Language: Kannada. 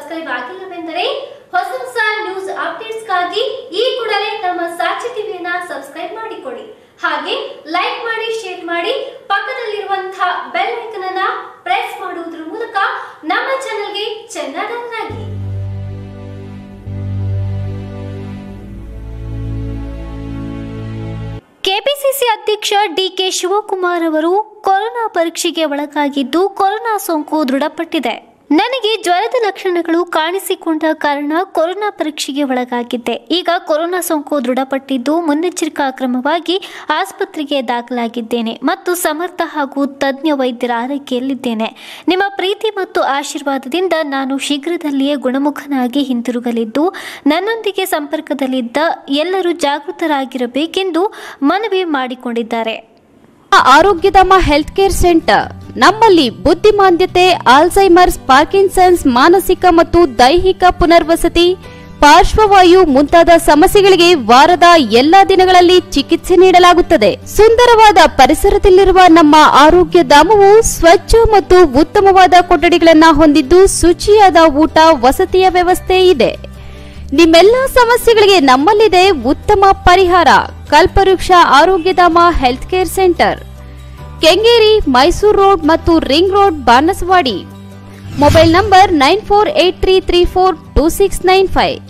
ಸಬ್ಸ್ಕ್ರೈಬ್ ಆಗಿಲ್ಲವೆಂದರೆ ಹೊಸ ಹೊಸ ನ್ಯೂಸ್ ಅಪ್ಡೇಟ್ಸ್ಗಾಗಿ ಈ ಕೂಡಲೇ ನಮ್ಮ ಸಾಕ್ಷಿ ಟಿವಿಯನ್ನ ಸಬ್ಸ್ಕ್ರೈಬ್ ಮಾಡಿಕೊಳ್ಳಿ ಹಾಗೆ ಲೈಕ್ ಮಾಡಿ ಶೇರ್ ಮಾಡಿ ಪಕ್ಕದಲ್ಲಿರುವಂತಹ ಬೆಲ್ ಐಕನ್ ಅನ್ನ ಪ್ರೆಸ್ ಮಾಡುವುದರ ಮೂಲಕ ನಮ್ಮ ಚಾನೆಲ್ಗೆ ಚೆನ್ನಾಗಿ ಕೆಪಿಸಿಸಿ ಅಧ್ಯಕ್ಷ ಡಿಕೆ ಶಿವಕುಮಾರ್ ಅವರು ಕೊರೋನಾ ಪರೀಕ್ಷೆಗೆ ಒಳಗಾಗಿದ್ದು ಕೊರೋನಾ ಸೋಂಕು ದೃಢಪಟ್ಟಿದೆ ನನಗೆ ಜ್ವರದ ಲಕ್ಷಣಗಳು ಕಾಣಿಸಿಕೊಂಡ ಕಾರಣ ಕೊರೋನಾ ಪರೀಕ್ಷೆಗೆ ಒಳಗಾಗಿದ್ದೆ ಈಗ ಕೊರೋನಾ ಸೋಂಕು ದೃಢಪಟ್ಟಿದ್ದು ಮುನ್ನೆಚ್ಚರಿಕಾ ಕ್ರಮವಾಗಿ ಆಸ್ಪತ್ರೆಗೆ ದಾಖಲಾಗಿದ್ದೇನೆ ಮತ್ತು ಸಮರ್ಥ ಹಾಗೂ ತಜ್ಞ ವೈದ್ಯರ ಆರೈಕೆಯಲ್ಲಿದ್ದೇನೆ ನಿಮ್ಮ ಪ್ರೀತಿ ಮತ್ತು ಆಶೀರ್ವಾದದಿಂದ ನಾನು ಶೀಘ್ರದಲ್ಲಿಯೇ ಗುಣಮುಖನಾಗಿ ಹಿಂತಿರುಗಲಿದ್ದು ನನ್ನೊಂದಿಗೆ ಸಂಪರ್ಕದಲ್ಲಿದ್ದ ಎಲ್ಲರೂ ಜಾಗೃತರಾಗಿರಬೇಕೆಂದು ಮನವಿ ಮಾಡಿಕೊಂಡಿದ್ದಾರೆ ಆರೋಗ್ಯಧಾಮ ಹೆಲ್ತ್ ಕೇರ್ ಸೆಂಟರ್ ನಮ್ಮಲ್ಲಿ ಬುದ್ಧಿಮಾಂದ್ಯತೆ ಆಲ್ಝೈಮರ್ಸ್ ಪಾರ್ಕಿನ್ಸನ್ಸ್ ಮಾನಸಿಕ ಮತ್ತು ದೈಹಿಕ ಪುನರ್ವಸತಿ ಪಾರ್ಶ್ವವಾಯು ಮುಂತಾದ ಸಮಸ್ಯೆಗಳಿಗೆ ವಾರದ ಎಲ್ಲಾ ದಿನಗಳಲ್ಲಿ ಚಿಕಿತ್ಸೆ ನೀಡಲಾಗುತ್ತದೆ ಸುಂದರವಾದ ಪರಿಸರದಲ್ಲಿರುವ ನಮ್ಮ ಆರೋಗ್ಯ ಧಾಮವು ಸ್ವಚ್ಛ ಮತ್ತು ಉತ್ತಮವಾದ ಕೊಠಡಿಗಳನ್ನ ಹೊಂದಿದ್ದು ಶುಚಿಯಾದ ಊಟ ವಸತಿಯ ವ್ಯವಸ್ಥೆ ಇದೆ ನಿಮ್ಮೆಲ್ಲ ಸಮಸ್ಯೆಗಳಿಗೆ ನಮ್ಮಲ್ಲಿದೆ ಉತ್ತಮ ಪರಿಹಾರ Kalpavriksha Arogyadhama health care centre Kengeri Mysuru road ಮತ್ತು ring road Banaswadi mobile number nine four eight three three four two six nine five